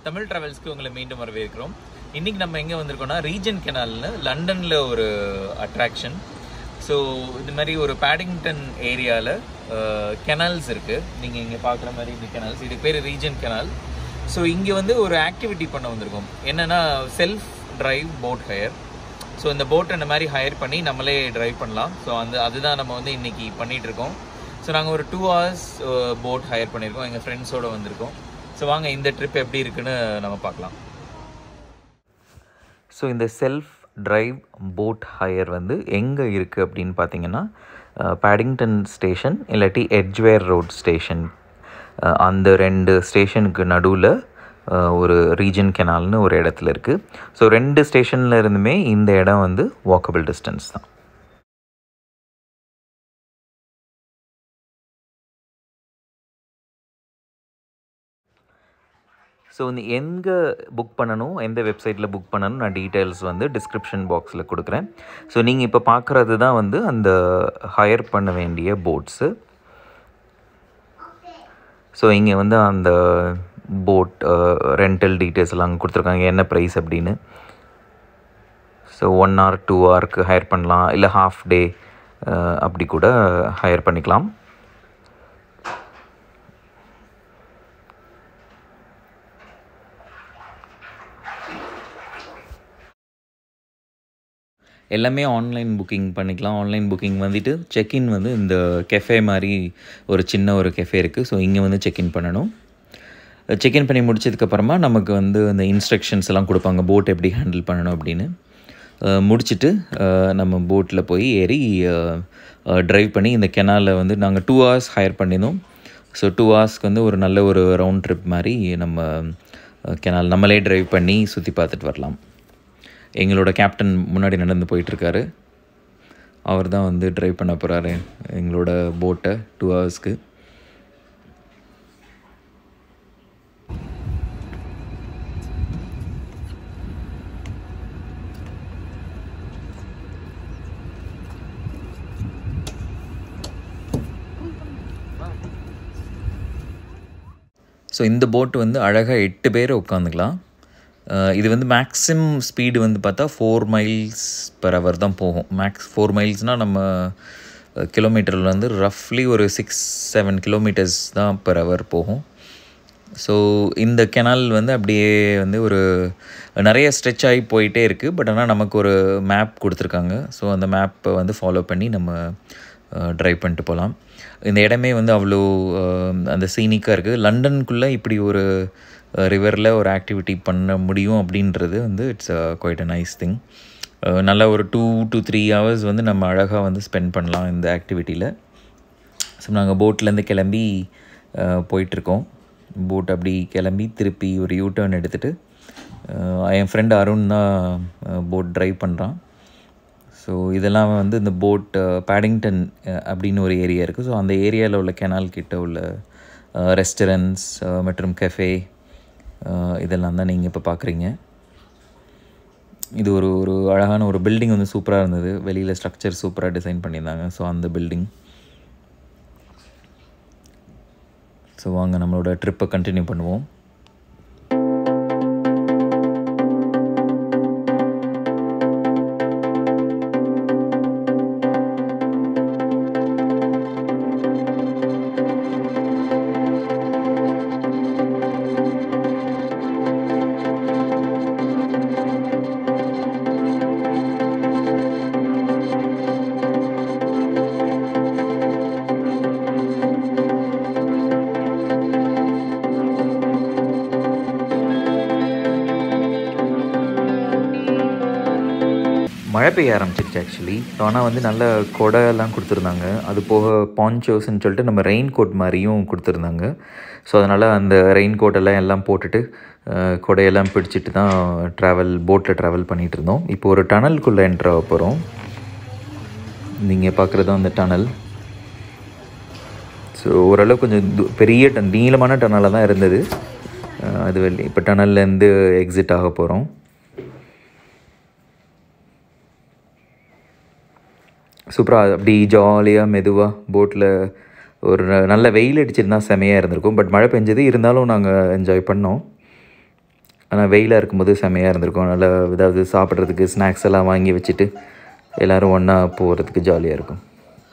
தமிழ் டிராவல்ஸ்க்கு உங்களை மீண்டும் வரவேற்கிறோம் இன்னைக்கு நம்ம எங்கே வந்திருக்கோம்னா ரீஜன் கெனால்னு லண்டனில் ஒரு அட்ராக்ஷன் ஸோ இது மாதிரி ஒரு பேடிங்டன் ஏரியாவில் கெனால்ஸ் இருக்குது நீங்கள் இங்கே பார்க்குற மாதிரி இந்த கெனால்ஸ் இது பேர் ரீஜன் கெனால் ஸோ இங்கே வந்து ஒரு ஆக்டிவிட்டி பண்ண வந்திருக்கோம் என்னென்னா self drive boat hire so இந்த போட்டை இந்த மாதிரி ஹையர் பண்ணி நம்மளே டிரைவ் பண்ணலாம் ஸோ அந்த அதுதான் நம்ம வந்து இன்னைக்கு பண்ணிட்டு இருக்கோம் ஸோ நாங்கள் ஒரு டூ ஹவர்ஸ் போட் ஹையர் பண்ணியிருக்கோம் எங்கள் ஃப்ரெண்ட்ஸோட வந்திருக்கோம் ஸோ வாங்க இந்த ட்ரிப் எப்படி இருக்குன்னு நம்ம பார்க்கலாம் ஸோ இந்த செல்ஃப் டிரைவ் போட் ஹையர் வந்து எங்கே இருக்குது அப்படின்னு பார்த்தீங்கன்னா பேடிங்டன் ஸ்டேஷன் இல்லாட்டி எட்ஜ்வேர் ரோட் ஸ்டேஷன் அந்த ரெண்டு ஸ்டேஷனுக்கு நடுவில் ஒரு ரீஜன் கெனால்னு ஒரு இடத்துல இருக்குது ஸோ ரெண்டு ஸ்டேஷனில் இருந்துமே இந்த இடம் வந்து வாக்கபிள் டிஸ்டன்ஸ் தான் ஸோ இந்த எங்கே புக் பண்ணணும் எந்த வெப்சைட்டில் புக் பண்ணணும் நான் டீட்டெயில்ஸ் வந்து டிஸ்கிரிப்ஷன் பாக்ஸில் கொடுக்குறேன் ஸோ நீங்கள் இப்போ பார்க்குறது தான் வந்து அந்த ஹையர் பண்ண வேண்டிய போட்ஸு ஸோ இங்கே வந்து அந்த போட் ரெண்டல் டீட்டெயில்ஸ் எல்லாம் கொடுத்துருக்காங்க என்ன ப்ரைஸ் அப்படின்னு ஸோ ஒன் ஹவர் டூ ஹவருக்கு ஹையர் பண்ணலாம் இல்லை ஹாஃப் டே அப்படி கூட ஹையர் பண்ணிக்கலாம் எல்லாமே ஆன்லைன் புக்கிங் பண்ணிக்கலாம் ஆன்லைன் புக்கிங் வந்துட்டு செக்இன் வந்து இந்த கெஃபே மாதிரி ஒரு சின்ன ஒரு கெஃபே இருக்குது ஸோ இங்கே வந்து செக்இன் பண்ணணும் செக்இன் பண்ணி முடிச்சதுக்கப்புறமா நமக்கு வந்து அந்த இன்ஸ்ட்ரக்ஷன்ஸ் எல்லாம் கொடுப்பாங்க போட் எப்படி ஹேண்டில் பண்ணணும் அப்படின்னு முடிச்சுட்டு நம்ம போட்டில் போய் ஏறி ட்ரைவ் பண்ணி இந்த கெனாலில் வந்து நாங்கள் டூ ஹவர்ஸ் ஹையர் பண்ணியிருந்தோம் ஸோ டூ ஹவர்ஸ்க்கு வந்து ஒரு நல்ல ஒரு ரவுண்ட் ட்ரிப் மாதிரி நம்ம கெனால் நம்மளே ட்ரைவ் பண்ணி சுற்றி பார்த்துட்டு வரலாம் எங்களோட கேப்டன் முன்னாடி நடந்து போயிட்டுருக்காரு அவர் தான் வந்து ட்ரைவ் பண்ண போகிறாரு எங்களோட போட்டை டூ ஹவர்ஸ்க்கு ஸோ இந்த போட்டு வந்து அழகாக எட்டு பேர் உட்காந்துக்கலாம் இது வந்து மேக்ஸிமம் ஸ்பீடு வந்து பார்த்தா ஃபோர் மைல்ஸ் பர் ஹவர் தான் போகும் மேக்ஸ் ஃபோர் மைல்ஸ்னால் நம்ம கிலோமீட்டரில் வந்து ரஃப்லி ஒரு சிக்ஸ் செவன் கிலோமீட்டர்ஸ் தான் பர் ஹவர் போகும் ஸோ இந்த கெனால் வந்து அப்படியே வந்து ஒரு நிறைய ஸ்ட்ரெச் ஆகி போயிட்டே இருக்குது பட் ஆனால் நமக்கு ஒரு மேப் கொடுத்துருக்காங்க ஸோ அந்த மேப்பை வந்து ஃபாலோ பண்ணி நம்ம ட்ரைவ் பண்ணிட்டு போகலாம் இந்த இடமே வந்து அவ்வளோ அந்த சீனிக்காக இருக்குது லண்டனுக்குள்ளே இப்படி ஒரு ரிவரில் ஒரு ஆக்டிவிட்டி பண்ண முடியும் அப்படின்றது வந்து it's quite a nice thing நல்ல ஒரு டூ டு த்ரீ ஹவர்ஸ் வந்து நம்ம அழகாக வந்து ஸ்பெண்ட் பண்ணலாம் இந்த ஆக்டிவிட்டியில் ஸோ நாங்கள் போட்லேருந்து கிளம்பி போயிட்டுருக்கோம் போட் அப்படி கிளம்பி திருப்பி ஒரு யூ டர்ன் எடுத்துகிட்டு என் ஃப்ரெண்டு அருண் தான் போட் ட்ரைவ் பண்ணுறான் ஸோ இதெல்லாம் வந்து இந்த போட் பேடிங்டன் அப்படின்னு ஒரு ஏரியா இருக்குது ஸோ அந்த ஏரியாவில் உள்ள கெனால் கிட்ட உள்ள ரெஸ்டாரண்ட்ஸ் மற்றும் கெஃபே இதெல்லாம் தான் நீங்கள் இப்போ பார்க்குறீங்க இது ஒரு ஒரு அழகான ஒரு பில்டிங் வந்து சூப்பராக இருந்தது வெளியில் ஸ்ட்ரக்சர் சூப்பராக டிசைன் பண்ணியிருந்தாங்க ஸோ அந்த பில்டிங் ஸோ வாங்க நம்மளோட ட்ரிப்பை கண்டினியூ பண்ணுவோம் மழை பெய்ய ஆரம்பிச்சிருச்சு ஆக்சுவலி ஆனால் வந்து நல்ல கொடையெல்லாம் கொடுத்துருந்தாங்க அது போக பான்ச்சோஸ்ன்னு சொல்லிட்டு நம்ம ரெயின் கோட் மாதிரியும் கொடுத்துருந்தாங்க ஸோ அதனால் அந்த ரெயின் கோட்டெல்லாம் எல்லாம் போட்டுட்டு கொடையெல்லாம் பிடிச்சிட்டு தான் ட்ராவல் போட்டில் ட்ராவல் பண்ணிகிட்டு இருந்தோம் இப்போ ஒரு டனலுக்குள்ளே என்ட்ரு ஆக போகிறோம் நீங்கள் பார்க்குறது அந்த டனல் ஸோ ஓரளவு கொஞ்சம் பெரிய டன் நீளமான டனலாக தான் இருந்தது அது வெளியே இப்போ டனல்லேருந்து எக்ஸிட் ஆக போகிறோம் சூப்பராக அப்படி ஜாலியாக மெதுவாக போட்டில் ஒரு ந- நல்ல வெயில் அடிச்சிருந்தா செமையாக இருந்திருக்கும் பட் மழை பெஞ்சது இருந்தாலும் நாங்கள் என்ஜாய் பண்ணோம் ஆனால் வெயிலாக இருக்கும்போது செமையாக இருந்திருக்கும் நல்லா ஏதாவது சாப்பிட்றதுக்கு ஸ்நாக்ஸ் எல்லாம் வாங்கி வச்சுட்டு எல்லோரும் ஒன்றா போகிறதுக்கு ஜாலியாக இருக்கும்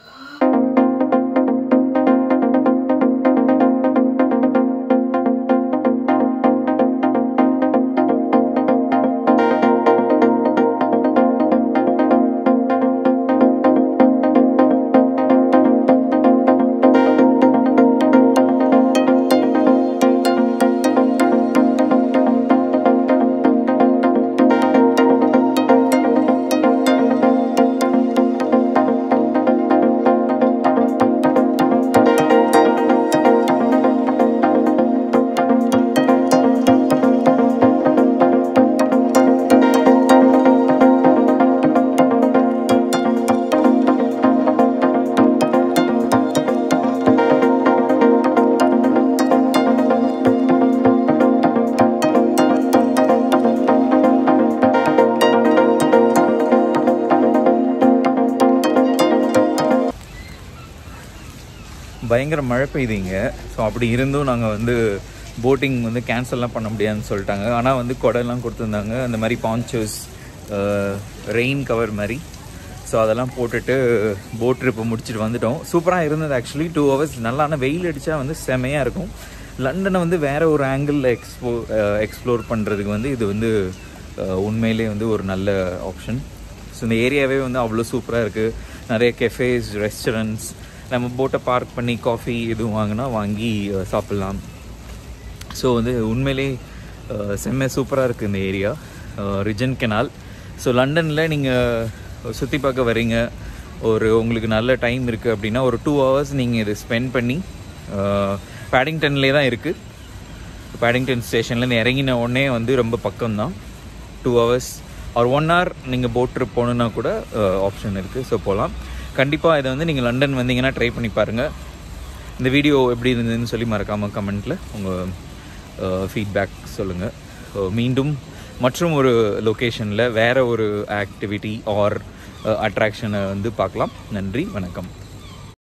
பயங்கர மழை பெய்யுதுங்க ஸோ அப்படி இருந்தும் நாங்கள் வந்து போட்டிங் வந்து கேன்சல்லாம் பண்ண முடியாதுன்னு சொல்லிட்டாங்க ஆனால் வந்து குடம்லாம் கொடுத்துருந்தாங்க அந்த மாதிரி பான்ச்சோஸ் ரெயின் கவர் மாதிரி ஸோ அதெல்லாம் போட்டுட்டு போட் ட்ரிப்பை முடிச்சுட்டு வந்துட்டோம் சூப்பராக இருந்தது ஆக்சுவலி டூ ஹவர்ஸ் நல்லா ஆனால் வெயில் அடித்தா வந்து செமையாக இருக்கும் லண்டனை வந்து வேறு ஒரு ஆங்கிளில் எக்ஸ்போ எக்ஸ்ப்ளோர் பண்ணுறதுக்கு வந்து இது வந்து அஹ், உண்மையிலே வந்து ஒரு நல்ல ஆப்ஷன் ஸோ இந்த ஏரியாவே வந்து அவ்வளோ சூப்பராக இருக்குது நிறைய கெஃபேஸ் ரெஸ்டாரண்ட்ஸ் நம்ம போட்டை பார்க் பண்ணி காஃபி எதுவும் வாங்கினா வாங்கி அஹ், சாப்பிட்லாம் ஸோ வந்து உண்மையிலே அஹ், செம்ம சூப்பராக இருக்குது இந்த ஏரியா ரிஜன் கெனால் ஸோ லண்டனில் நீங்கள் சுற்றி பார்க்க வரீங்க ஒரு உங்களுக்கு நல்ல டைம் இருக்குது அப்படின்னா ஒரு டூ ஹவர்ஸ் நீங்கள் இதை ஸ்பெண்ட் பண்ணி பேடிங்டன்லேயே தான் இருக்குது பேடிங்டன் ஸ்டேஷன்லேருந்து இறங்கின உடனே வந்து ரொம்ப பக்கம்தான் டூ ஹவர்ஸ் ஒரு ஒன் ஹவர் நீங்கள் போட் ட்ரிப் போகணுன்னா கூட ஆப்ஷன் இருக்குது ஸோ போகலாம் கண்டிப்பாக இதை வந்து நீங்கள் லண்டன் வந்தீங்கன்னா ட்ரை பண்ணி பாருங்கள் இந்த வீடியோ எப்படி இருந்ததுன்னு சொல்லி மறக்காமல் கமெண்ட்டில் உங்கள் ஃபீட்பேக் சொல்லுங்கள் மீண்டும் மற்றும் ஒரு லொக்கேஷனில் வேறு ஒரு ஆக்டிவிட்டி ஆர் அட்ராக்ஷனை வந்து பார்க்கலாம் நன்றி வணக்கம்